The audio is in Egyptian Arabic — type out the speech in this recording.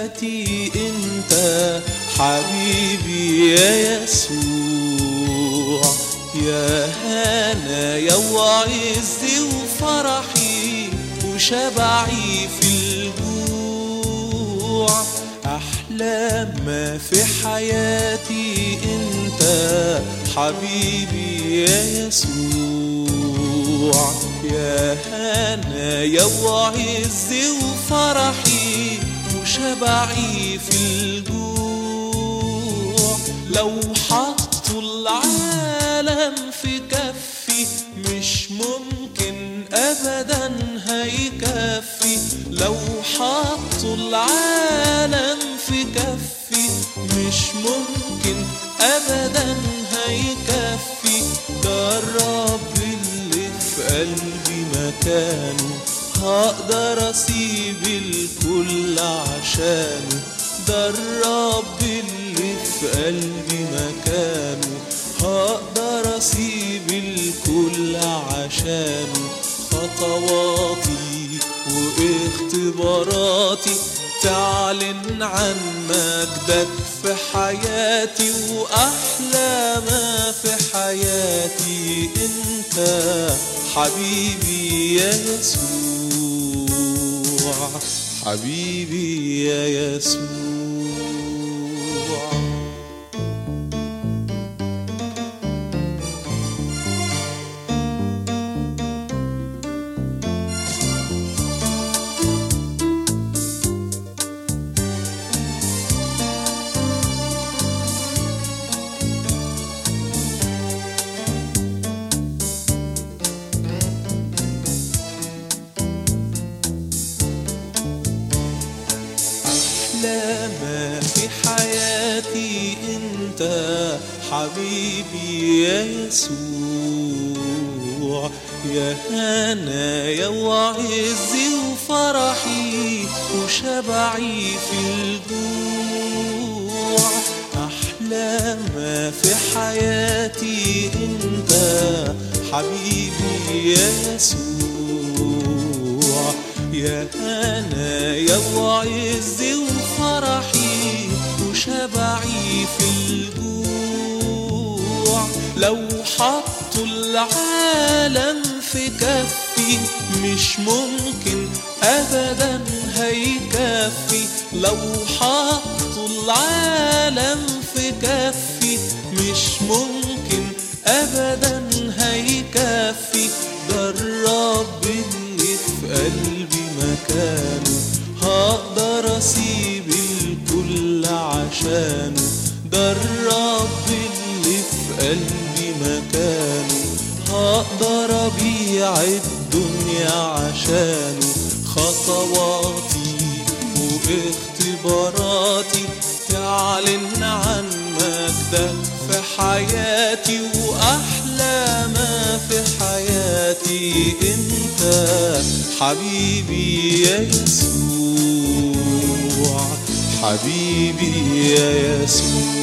حياتي انت حبيبي يا يسوع يا هنايا وعزي وفرحي وشبعي في الجوع أحلى ما في حياتي أنت حبيبي يا يسوع يا هنايا وعزي وفرحي وشبعي في الجوع لو حطوا العالم في كفي مش ممكن ابدا هيكفي لو حطوا العالم في كفي مش ممكن ابدا هيكفي ده الرب اللي في قلبي مكانه هقدر اسيب الكل عشانه ده الرب اللي في قلبي مكانه هقدر اسيب الكل عشانه خطواتي واختباراتي تعلن عن مجدك في حياتي واحلى ما في حياتي انت حبيبي يا يسوع حبيبي يا يسوع أحلى ما في حياتي أنت حبيبي يا يسوع يا هنايا وعزي وفرحي وشبعي في الجوع أحلى ما في حياتي أنت حبيبي يا يسوع يا هنايا وعزي وفرحي وشبعي في الجوع لو حطوا العالم في كفي مش ممكن ابدا هيكفي لو حطوا العالم في كفي مش ممكن ابدا هيكفي ده الرب اللي في قلبي مكانه هقدر اسيب الكل عشانه ده الرب اللي في قلبي مكانه هقدر ابيع الدنيا عشانه خطواتي واختباراتي تعلن عن مجدك في حياتي واحلى ما في حياتي انت حبيبي يا يسوع حبيبي يا يسوع